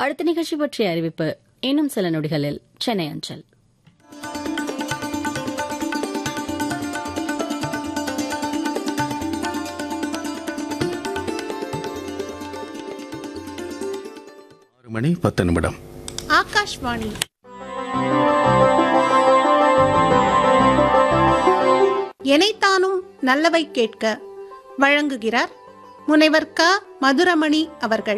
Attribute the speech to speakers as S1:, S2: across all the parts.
S1: அடுத்த நிகழ்ச்சி பற்றிய அறிவிப்பு இன்னும் சில நொடிகளில் சென்னை அஞ்சல்
S2: ஆறு மணி பத்து நிமிடம்
S3: ஆகாஷ்வாணி எனைத்தானும் நல்லவை கேட்க வழங்குகிறார் முனைவர் க மதுரமணி அவர்கள்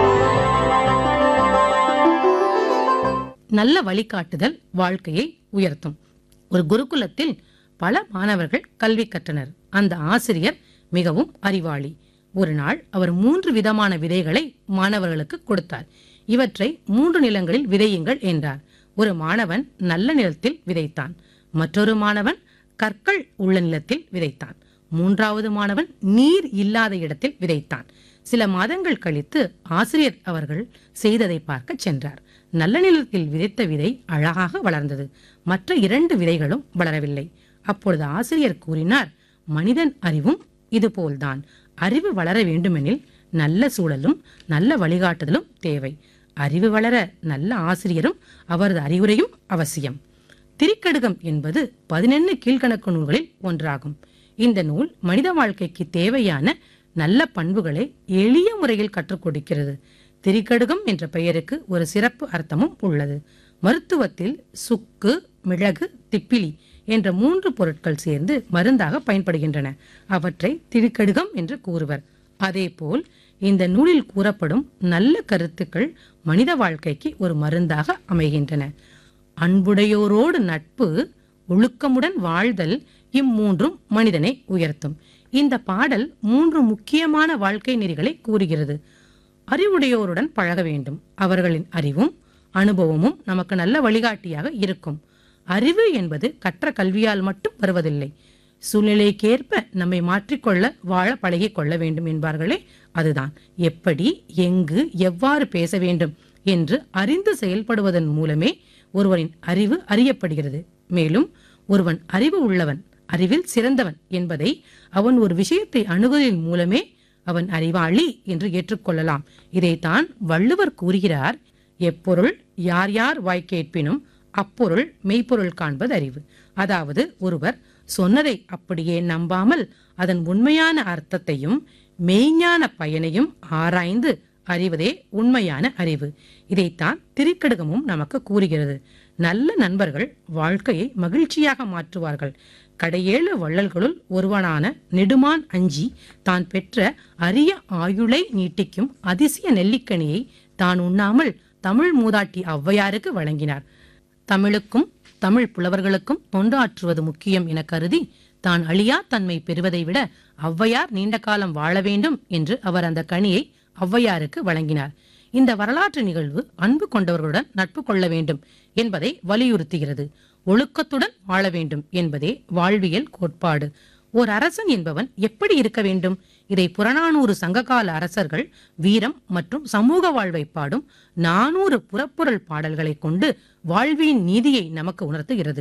S4: நல்ல வழிகாட்டுதல் வாழ்க்கையை உயர்த்தும் ஒரு குருகுலத்தில் பல மாணவர்கள் கல்வி கற்றனர் அந்த ஆசிரியர் மிகவும் அறிவாளி ஒரு நாள் அவர் மூன்று விதமான விதைகளை மாணவர்களுக்கு கொடுத்தார் இவற்றை மூன்று நிலங்களில் விதையுங்கள் என்றார் ஒரு மாணவன் நல்ல நிலத்தில் விதைத்தான் மற்றொரு மாணவன் கற்கள் உள்ள நிலத்தில் விதைத்தான் மூன்றாவது மாணவன் நீர் இல்லாத இடத்தில் விதைத்தான் சில மாதங்கள் கழித்து ஆசிரியர் அவர்கள் செய்ததை பார்க்க சென்றார் நல்ல நிலத்தில் விதைத்த விதை அழகாக வளர்ந்தது மற்ற இரண்டு விதைகளும் வளரவில்லை அப்பொழுது ஆசிரியர் கூறினார் மனிதன் அறிவும் இதுபோல்தான் அறிவு வளர வேண்டுமெனில் நல்ல சூழலும் நல்ல வழிகாட்டுதலும் தேவை அறிவு வளர நல்ல ஆசிரியரும் அவரது அறிவுரையும் அவசியம் திரிக்கடுகம் என்பது பதினெண்ணு கீழ்கணக்கு நூல்களில் ஒன்றாகும் இந்த நூல் மனித வாழ்க்கைக்கு தேவையான நல்ல பண்புகளை எளிய முறையில் கற்றுக் கொடுக்கிறது திரிக்கடுகம் என்ற பெயருக்கு ஒரு சிறப்பு அர்த்தமும் உள்ளது மருத்துவத்தில் சுக்கு மிளகு திப்பிலி என்ற மூன்று பொருட்கள் சேர்ந்து மருந்தாக பயன்படுகின்றன அவற்றை திரிக்கடுகம் என்று கூறுவர் அதேபோல் இந்த நூலில் கூறப்படும் நல்ல கருத்துக்கள் மனித வாழ்க்கைக்கு ஒரு மருந்தாக அமைகின்றன அன்புடையோரோடு நட்பு ஒழுக்கமுடன் வாழ்தல் இம்மூன்றும் மனிதனை உயர்த்தும் இந்த பாடல் மூன்று முக்கியமான வாழ்க்கை நெறிகளை கூறுகிறது அறிவுடையோருடன் பழக வேண்டும் அவர்களின் அறிவும் அனுபவமும் நமக்கு நல்ல வழிகாட்டியாக இருக்கும் அறிவு என்பது கற்ற கல்வியால் மட்டும் வருவதில்லை சூழ்நிலைக்கேற்ப நம்மை மாற்றிக்கொள்ள வாழ பழகிக் கொள்ள வேண்டும் என்பார்களே அதுதான் எப்படி எங்கு எவ்வாறு பேச வேண்டும் என்று அறிந்து செயல்படுவதன் மூலமே ஒருவரின் அறிவு அறியப்படுகிறது மேலும் ஒருவன் அறிவு உள்ளவன் அறிவில் சிறந்தவன் என்பதை அவன் ஒரு விஷயத்தை அணுகுவதன் மூலமே அவன் அறிவாளி என்று ஏற்றுக்கொள்ளலாம் இதைத்தான் வள்ளுவர் கூறுகிறார் எப்பொருள் யார் யார் வாய் கேட்பினும் அப்பொருள் மெய்ப்பொருள் காண்பது அறிவு அதாவது ஒருவர் சொன்னதை அப்படியே நம்பாமல் அதன் உண்மையான அர்த்தத்தையும் மெய்ஞான பயனையும் ஆராய்ந்து அறிவதே உண்மையான அறிவு இதைத்தான் திரிக்கடுகமும் நமக்கு கூறுகிறது நல்ல நண்பர்கள் வாழ்க்கையை மகிழ்ச்சியாக மாற்றுவார்கள் கடையேழு வள்ளல்களுள் ஒருவனான நெடுமான் அஞ்சி தான் பெற்ற அரிய ஆயுளை நீட்டிக்கும் அதிசய நெல்லிக்கனியை தான் உண்ணாமல் தமிழ் மூதாட்டி ஔவையாருக்கு வழங்கினார் தமிழுக்கும் தமிழ் புலவர்களுக்கும் தொண்டாற்றுவது முக்கியம் என கருதி தான் அழியா தன்மை பெறுவதை விட ஔவையார் நீண்ட காலம் வாழ வேண்டும் என்று அவர் அந்த கனியை ஔவையாருக்கு வழங்கினார் இந்த வரலாற்று நிகழ்வு அன்பு கொண்டவர்களுடன் நட்பு கொள்ள வேண்டும் என்பதை வலியுறுத்துகிறது ஒழுக்கத்துடன் வாழ வேண்டும் என்பதே வாழ்வியல் கோட்பாடு ஓர் அரசன் என்பவன் எப்படி இருக்க வேண்டும் இதை புறநானூறு சங்ககால அரசர்கள் வீரம் மற்றும் சமூக வாழ்வை பாடும் நானூறு புறப்புறல் பாடல்களை கொண்டு வாழ்வின் நீதியை நமக்கு உணர்த்துகிறது